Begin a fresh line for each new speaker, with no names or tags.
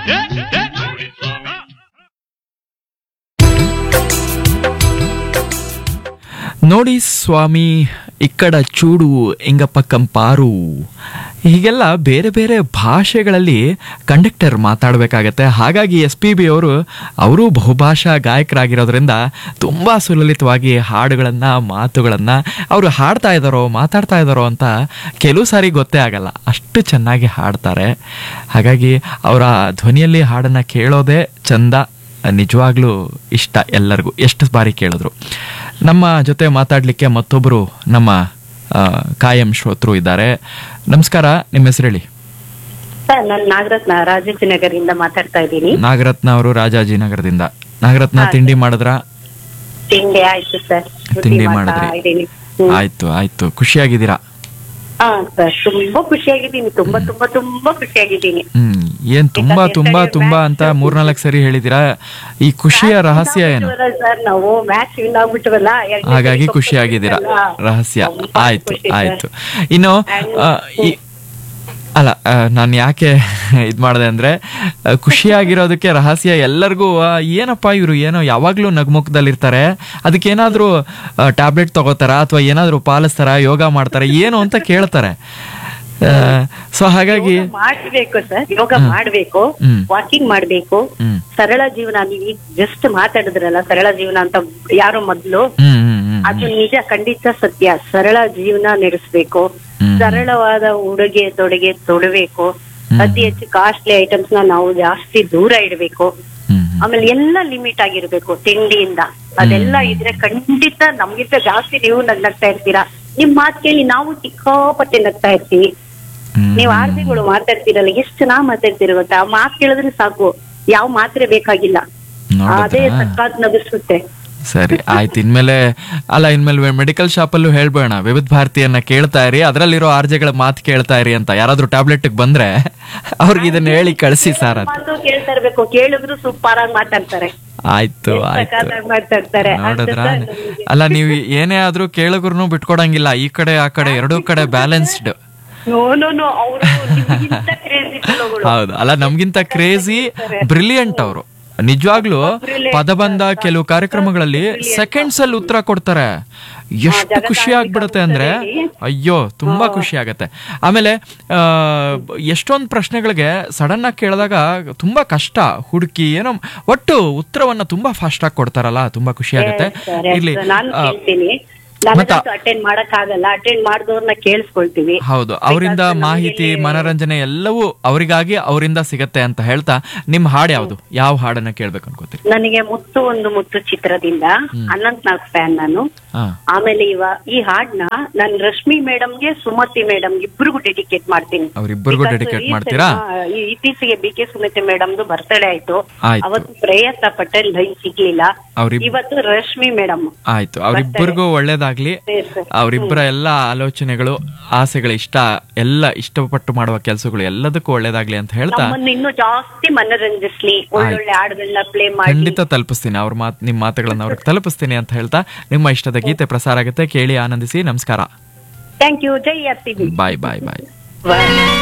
ನೋಡಿ ಸ್ವಾಮಿ ಇಕ್ಕಡ ಚೂಡು ಇಂಗಪ್ಪ ಕಂಪಾರು ಹೀಗೆಲ್ಲ ಬೇರೆ ಬೇರೆ ಭಾಷೆಗಳಲ್ಲಿ ಕಂಡಕ್ಟರ್ ಮಾತಾಡಬೇಕಾಗತ್ತೆ ಹಾಗಾಗಿ ಎಸ್ ಪಿ ಬಿ ಅವರು ಅವರು ಬಹುಭಾಷಾ ಗಾಯಕರಾಗಿರೋದ್ರಿಂದ ತುಂಬ ಸುಲಲಿತವಾಗಿ ಹಾಡುಗಳನ್ನು ಮಾತುಗಳನ್ನು ಅವರು ಹಾಡ್ತಾ ಇದ್ದಾರೋ ಮಾತಾಡ್ತಾ ಇದ್ದಾರೋ ಅಂತ ಕೆಲವು ಸಾರಿ ಗೊತ್ತೇ ಆಗಲ್ಲ ಅಷ್ಟು ಚೆನ್ನಾಗಿ ಹಾಡ್ತಾರೆ ಹಾಗಾಗಿ ಅವರ ಧ್ವನಿಯಲ್ಲಿ ಹಾಡನ್ನು ಕೇಳೋದೇ ಚಂದ ನಿಜವಾಗ್ಲೂ ಇಷ್ಟ ಎಲ್ಲರಿಗೂ ಎಷ್ಟು ಬಾರಿ ಕೇಳಿದ್ರು ನಮ್ಮ ಜೊತೆ ಮಾತಾಡಲಿಕ್ಕೆ ಮತ್ತೊಬ್ಬರು ನಮ್ಮ ಆ, ಕಾಯಂ ಶ್ರೋತೃ ಇದ್ದಾರೆ ನಮಸ್ಕಾರ ನಿಮ್ಮ ಹೆಸರು ಹೇಳಿ
ಸರ್ ನಾನು ನಾಗರತ್ನ ರಾಜಾಜಿನಗರಿಂದ ಮಾತಾಡ್ತಾ ಇದ್ದೀನಿ
ನಾಗರತ್ನ ಅವರು ರಾಜಾಜಿನಗರದಿಂದ ನಾಗರತ್ನ ತಿಂಡಿ ಮಾಡಿದ್ರ
ತಿಂಡಿ ಆಯ್ತು ಸರ್
ತಿಂಡಿ ಮಾಡಿದ್ರಿ ಆಯ್ತು ಆಯ್ತು ಖುಷಿಯಾಗಿದ್ದೀರಾ
ಹಾ ಸರ್ ತುಂಬಾ ಖುಷಿಯಾಗಿದ್ದೀನಿ ತುಂಬಾ ತುಂಬಾ ತುಂಬಾ ಖುಷಿಯಾಗಿದ್ದೀನಿ
ಹ್ಮ್ ಏನ್ ತುಂಬಾ ತುಂಬಾ ತುಂಬಾ ಅಂತ ಮೂರ್ನಾಲ್ಕು ಸರಿ ಹೇಳಿದೀರಾ ಈ ಖುಷಿಯ ರಹಸ್ಯ ಏನು
ಸರ್ ನಾವು ಮ್ಯಾಚ್ ವಿನ್ ಆಗ್ಬಿಟ್ವಲ್ಲ ಎರಡ್ನೇ
ಹಾಗಾಗಿ
ಸರಿ
ಖುಷಿಯಾಗಿದ್ದೀರಾ
ಕಪ್ಪಿದ್ವಲ್ಲ.
ರಹಸ್ಯ
ತುಂಬಾ
ಆಯ್ತು
ಖುಷಿ ಸರ್.
ಆಯ್ತು ಇನ್ನು ಆ, ಈ ಅಲ್ಲ ನಾನು ಯಾಕೆ ಇದು ಮಾಡಿದೆ ಅಂದ್ರೆ ಆ, ಖುಷಿಯಾಗಿರೋದಕ್ಕೆ ರಹಸ್ಯ ಎಲ್ಲರಿಗೂ ಆ, ಏನಪ್ಪ ಇವರು ಏನೋ ಯಾವಾಗ್ಲೂ ನಗ್ಮುಖದಲ್ಲಿರ್ತಾರೆ ಅದಕ್ಕೇನಾದ್ರೂ ಟ್ಯಾಬ್ಲೆಟ್ ತಗೋತಾರ ಅಥವಾ ಏನಾದ್ರೂ ಪಾಲಿಸ್ತಾರ ಯೋಗ ಮಾಡ್ತಾರ ಏನು ಅಂತ ಕೇಳ್ತಾರೆ ಸೊ ಹಾಗಾಗಿ
ಯೋಗ ಮಾಡ್ಬೇಕು ಸರ್ ಯೋಗ ಮಾಡ್ಬೇಕು
ಹ್ಮ್.
ವಾಕಿಂಗ್ ಮಾಡ್ಬೇಕು
ಹ್ಮ್
ಸರಳ ಜೀವನ ನೀವು ಈಗ ಜಸ್ಟ್ ಮಾತಾಡಿದ್ರಲ್ಲ ಸರಳ ಜೀವನ ಅಂತ ಯಾರೋ ಮೊದ್ಲು
ಹ್ಮ್ ಹ್ಮ್ ಹ್ಮ್
ಅದು ನಿಜ ಖಂಡಿತ ಸತ್ಯ ಸರಳ ಜೀವನ ನಡೆಸಬೇಕು
ಹ್ಮ್.
ಸರಳವಾದ ಉಡುಗೆ ತೊಡುಗೆ ತೊಡಬೇಕು
ಹ್ಮ್.
ಅತಿ ಹೆಚ್ಚು ಕಾಸ್ಟ್ಲಿ ಐಟಮ್ಸ್ ನ ನಾವು ಜಾಸ್ತಿ ದೂರ ಇಡಬೇಕು
ಹ್ಮ್ ಹ್ಮ್
ಆಮೇಲೆ ಎಲ್ಲ ಲಿಮಿಟ್ ಆಗಿರ್ಬೇಕು ತಿಂಡಿಯಿಂದ ಅದೆಲ್ಲ ಇದ್ರೆ ಖಂಡಿತ ನಮ್ಗಿಂತ ಜಾಸ್ತಿ ನೀವು ನಗ್ನಗ್ತಾ ಇರ್ತೀರಾ ನಿಮ್ ಮಾತ್ ಕೇಳಿ ನಾವು ಸಿಕ್ಕಾಪಟ್ಟೆ ನಗ್ತಾ ಇರ್ತೀವಿ
ಹ್ಮ್.
ನೀವು ಆರ್ತಿಗಳು ಮಾತಾಡ್ತೀರಲ್ಲ ಎಷ್ಟು ಚೆನ್ನಾಗ್ ಮಾತಾಡ್ತೀರ ಗೊತ್ತಾ ಆ ಮಾತ್ ಕೇಳಿದ್ರೆ ಸಾಕು ಯಾವ ಮಾತ್ರೆ ಬೇಕಾಗಿಲ್ಲ ಅದೇ
ನೋಡಿದ್ರಾ?
ಸಕ್ಕಾತ್ ನಗಿಸುತ್ತೆ
ಸರಿ ಆಯ್ತು ಇನ್ಮೇಲೆ ಅಲ್ಲ ಇನ್ಮೇಲೆ ಮೆಡಿಕಲ್ ಶಾಪಲ್ಲೂ ಹೇಳ್ಬೇಡ ವಿವಿಧ ಭಾರತಿಯನ್ನ ಕೇಳ್ತಾ ಇರಿ ಅದರಲ್ಲಿರೋ ಆರ್ಜೆಗಳ ಮಾತು ಕೇಳ್ತಾ ಇರಿ ಅಂತ ಯಾರಾದ್ರೂ ಟ್ಯಾಬ್ಲೆಟ್ ಬಂದ್ರೆ ಅವ್ರಿಗೆ ಇದನ್ನ ಹೇಳಿ ಕಳಿಸಿ ಸಾರ್ ಅಂತ
ಮಾತು ಕೇಳ್ತಾ ಇರ್ಬೇಕು ಕೇಳಿದ್ರು ಸೂಪರ್ ಆಗಿ ಮಾತಾಡ್ತಾರೆ
ಆಯ್ತು ಆಯ್ತು
ಸಖತ್ತಾಗಿ ಮಾತಾಡ್ತಾರೆ
ನೋಡಿದ್ರ
ಅಷ್ಟೇ ಸರ್ ನಮ್ಗೆ.
ಅಲ್ಲ ನೀವು ಏನೇ ಆದ್ರೂ ಕೇಳಗುರ್ನು ಬಿಟ್ಕೊಡಂಗಿಲ್ಲ ಈ ಕಡೆ ಆ ಕಡೆ ಎರಡೂ ಕಡೆ ಬ್ಯಾಲೆನ್ಸ್ಡ್
ನೋ ನೋ ನೋ ಅವರು ನಿಮ್ಗಿಂತ crazy fellow-ಗಳು.
ಹೌದು ಅಲ್ಲ ನಮ್ಗಿಂತ ಕ್ರೇಜಿ ಬ್ರಿಲಿಯಂಟ್ ಅವರು ನಿಜವಾಗ್ಲೂ ಪದಬಂಧ ಕೆಲವು ಕಾರ್ಯಕ್ರಮಗಳಲ್ಲಿ ಸೆಕೆಂಡ್ಸ್ ಅಲ್ಲಿ ಉತ್ತರ ಕೊಡ್ತಾರೆ ಎಷ್ಟು ಖುಷಿ ಆಗ್ಬಿಡುತ್ತೆ ಅಂದ್ರೆ ಅಯ್ಯೋ ತುಂಬಾ ಖುಷಿ ಆಗತ್ತೆ ಆಮೇಲೆ ಆ, ಎಷ್ಟೊಂದು ಪ್ರಶ್ನೆಗಳಿಗೆ ಸಡನ್ ಆಗಿ ಕೇಳಿದಾಗ ತುಂಬಾ ಕಷ್ಟ ಹುಡುಕಿ ಏನೋ ಒಟ್ಟು ಉತ್ತರವನ್ನ ತುಂಬಾ ಫಾಸ್ಟ್ ಆಗಿ ಕೊಡ್ತಾರಲ್ಲ ತುಂಬಾ ಖುಷಿ ಆಗತ್ತೆ
Yes, sir, yes,
ಇರ್ಲಿ
sir. ನಾನು
ಆ,
ಕೇಳ್ತೀನಿ
ಮತ್ತ-
ನನಗಂತೂ ಅಟೆಂಡ್ ಮಾಡಕ್ ಆಗಲ್ಲ ಅಟೆಂಡ್ ಮಾಡಿದವ್ರನ್ನ ಕೇಳಿಸ್ಕೊಳ್ತೀವಿ
ಹೌದು ಅವರಿಂದ
Because
ಮಾಹಿತಿ
ನಮ್ಗೆ
ಮನರಂಜನೆ ಎಲ್ಲವೂ ಅವರಿಗಾಗಿ ಅವರಿಂದ ಸಿಗತ್ತೆ ಅಂತ ಹೇಳ್ತಾ ನಿಮ್ ಹಾಡು ಯಾವ್ದು ಯಾವ ಹಾಡನ್ನ ಕೇಳ್ಬೇಕು ಅನ್ಕೋತೀರಿ
ನನಗೆ ಮುತ್ತು ಒಂದು ಮುತ್ತು ಚಿತ್ರದಿಂದ ಅನಂತ್ ನಾಗ್ ಫ್ಯಾನ್ ನಾನು
ಹಾ
ಆಮೇಲೆ ಇವ ಈ ಹಾಡ್ನ ನಾನು ರಶ್ಮಿ ಮೇಡಮ್ಗೆ ಸುಮತಿ ಮೇಡಮ್ ಇಬ್ಬರಿಗೂ ಡೆಡಿಕೇಟ್ ಮಾಡ್ತೀನಿ
ಅವ್ರಿಬ್ಬರಿಗೂ
Because
dedicate
ಈ
ಮಾಡ್ತೀರಾ?
ಸಲ, ಈ ಇತ್ತೀಚೆಗೆ ಬಿ ಕೆ ಸುಮತಿ ಮೇಡಮ್ದು ಬರ್ತಡೇ ಆಯ್ತು
ಆಯ್ತು.
ಅವತ್ತು ಪ್ರಯತ್ನ ಪಟ್ಟೆ ಲೈನ್ ಸಿಗ್ಲಿಲ್ಲ
ಅವ್ರಿಬ್-
ಇವತ್ತು ರಶ್ಮಿ ಮೇಡಮ್
ಆಯ್ತು ಅವ್ರಿಬ್ಬರಿಗೂ ಒಳ್ಳೇದಾಗ್ಲಿ
Yes, sir.
ಅವರಿಬ್ಬರ ಎಲ್ಲ ಆಲೋಚನೆಗಳು ಆಸೆಗಳು ಇಷ್ಟ ಎಲ್ಲ ಇಷ್ಟಪಟ್ಟು ಮಾಡುವ ಕೆಲಸಗಳು ಎಲ್ಲದಕ್ಕೂ ಒಳ್ಳೇದಾಗ್ಲಿ ಅಂತ ಹೇಳ್ತಾ
ನಮ್ಮನ್ನು ಇನ್ನೂ ಜಾಸ್ತಿ ಮನರಂಜಿಸ್ಲಿ ಒಳ್ಳೊಳ್ಳೆ ಹಾಡುಗಳನ್ನ ಪ್ಲೇ ಮಾಡಿ
ಖಂಡಿತ ತಲುಪಿಸ್ತೀನಿ ಅವ್ರ ಮಾತ್ ನಿಮ್ ಮಾತುಗಳನ್ನ ಅವ್ರಿಗೆ ತಲುಪಿಸ್ತೀನಿ ಅಂತ ಹೇಳ್ತಾ ನಿಮ್ಮ ಇಷ್ಟದ ಗೀತೆ ಪ್ರಸಾರ ಆಗುತ್ತೆ ಕೇಳಿ ಆನಂದಿಸಿ ನಮಸ್ಕಾರ
ಥ್ಯಾಂಕ್ ಯು ಜೈ R C B
bye bye ಬಾಯ್